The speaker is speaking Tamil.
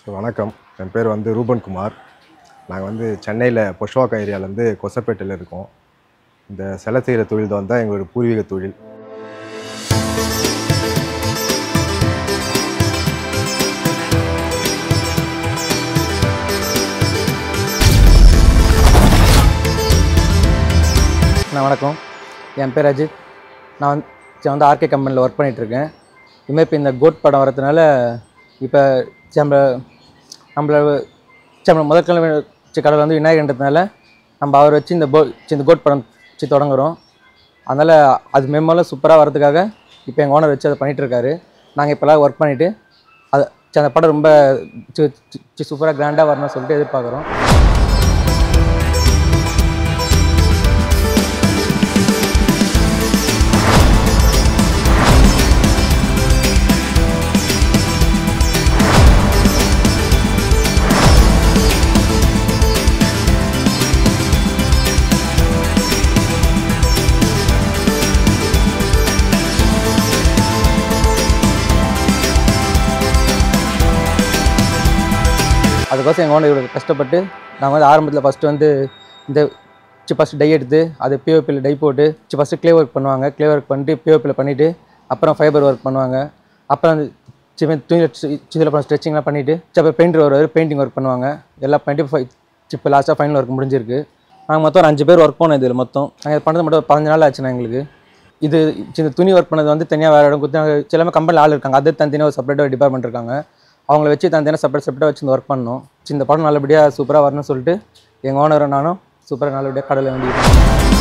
ஸோ வணக்கம் என் பேர் வந்து ரூபன் குமார் நாங்கள் வந்து சென்னையில் பொஷ்வாக்கம் ஏரியாவிலேருந்து கொசப்பேட்டையில் இருக்கோம் இந்த சிலை செய்கிற தொழில் தான் தான் எங்களோட பூர்வீக தொழில் நான் வணக்கம் என் பேர் அஜித் நான் வந்து நான் வந்து ஆர்கே கம்பெனியில் ஒர்க் பண்ணிகிட்ருக்கேன் இதுமாதிரி இப்போ இந்த கோட் படம் வரதுனால இப்போ நம்ம நம்மள நம்ம முதல் கிழமை வச்ச கடவுள் வந்து விநாயகன்றதுனால நம்ம அவர் வச்சு இந்த போ இந்த கோட் படம் வச்சு தொடங்குறோம் அதனால் அது மெம்மலாம் சூப்பராக வரதுக்காக இப்போ எங்கள் ஓனர் வச்சு அதை பண்ணிகிட்ருக்காரு நாங்கள் இப்போலாம் ஒர்க் பண்ணிவிட்டு அது சரி, அந்த படம் ரொம்ப சூப்பராக கிராண்டாக வரணும்னு சொல்லிட்டு எதிர்பார்க்குறோம் அதுக்கோசம் எங்கள் ஓனர் இவ்வளோ கஷ்டப்பட்டு நாங்கள் வந்து ஆரம்பத்தில் ஃபஸ்ட்டு வந்து இந்த ஃபஸ்ட்டு டை எடுத்து அதை பிஓபியில் டை போட்டு ஃபஸ்ட்டு க்ளே ஒர்க் பண்ணுவாங்க க்ளே ஒர்க் பண்ணிட்டு பிஓபியில் பண்ணிவிட்டு அப்புறம் ஃபைபர் ஒர்க் பண்ணுவாங்க அப்புறம் அந்த சின்ன துணியில் சிதில் அப்புறம் ஸ்ட்ரெச்சிங்லாம் பண்ணிவிட்டு அப்புறம் பெயிண்டர் வருவார் பெயிண்டிங் ஒர்க் பண்ணுவாங்க எல்லாம் பண்ணிட்டு ஃபை இப்போ லாஸ்ட்டாக ஃபைனல் ஒர்க் முடிஞ்சிருக்கு நாங்கள் மொத்தம் ஒரு அஞ்சு பேர் ஒர்க் பண்ணோம் இதில் மொத்தம் நாங்கள் இது பண்ணது மட்டும் ஒரு பதினஞ்சு நாள் ஆச்சுண்ணா எங்களுக்கு இது இந்த துணி ஒர்க் பண்ணது வந்து தனியாக வேறு இடம் கொடுத்து நாங்கள் எல்லாமே கம்பெனியில் ஆள் இருக்காங்க அது தனித்தனியாக ஒரு செப்பரேட்டாக டிபார்ட்மெண்ட் இருக்காங்க அவங்கள வச்சு தனித்தனியாக செப்பரேட் செப்பரேட்டாக வச்சு இந்த ஒர்க் பண்ணோம் இந்த படம் நல்லபடியாக சூப்பராக வரணும்னு சொல்லிட்டு எங்கள் ஓனரும் நானும் சூப்பராக நல்லபடியாக கடலை வேண்டியிருக்கோம்